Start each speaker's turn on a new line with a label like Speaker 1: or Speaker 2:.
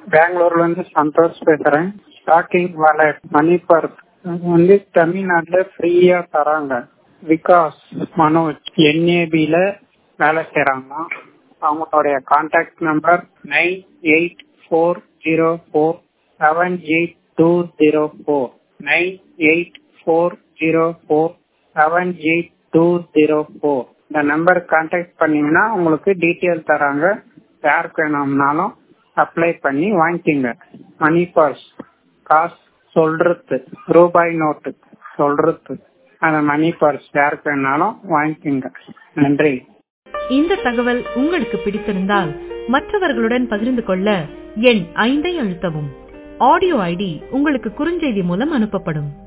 Speaker 1: பெங்களூர்ல இருந்து சந்தோஷ் பேசுறேன் ஸ்டாக்கிங் வாலெட் மணி பர்ஸ் வந்து தமிழ்நாட்டுல ஃப்ரீயா தராங்க விகாஸ் மனோஜ் என்ஏபில வேலை செய்யறாங்க அவங்களுடைய contact number nine eight four zero four seven eight two zero four nine eight four zero four seven eight two zero four இந்த நம்பர் கான்டாக்ட் பண்ணீங்கன்னா உங்களுக்கு டீட்டெயில் தராங்க யாருக்கு வேணும்னாலும் அப்ளை பண்ணி வாங்கிக்கோங்க மணி பர்ஸ் காசு சொல்றது ரூபாய் நோட்டு சொல்றது அந்த மணி பர்ஸ் யாருக்கு வேணாலும் வாங்கிக்கோங்க நன்றி
Speaker 2: இந்த தகவல் உங்களுக்கு பிடித்திருந்தால் மற்றவர்களுடன் பகிர்ந்து கொள்ள எண் ஐந்தை அழுத்தவும் ஆடியோ ஐடி உங்களுக்கு குறுஞ்செய்தி மூலம் அனுப்பப்படும்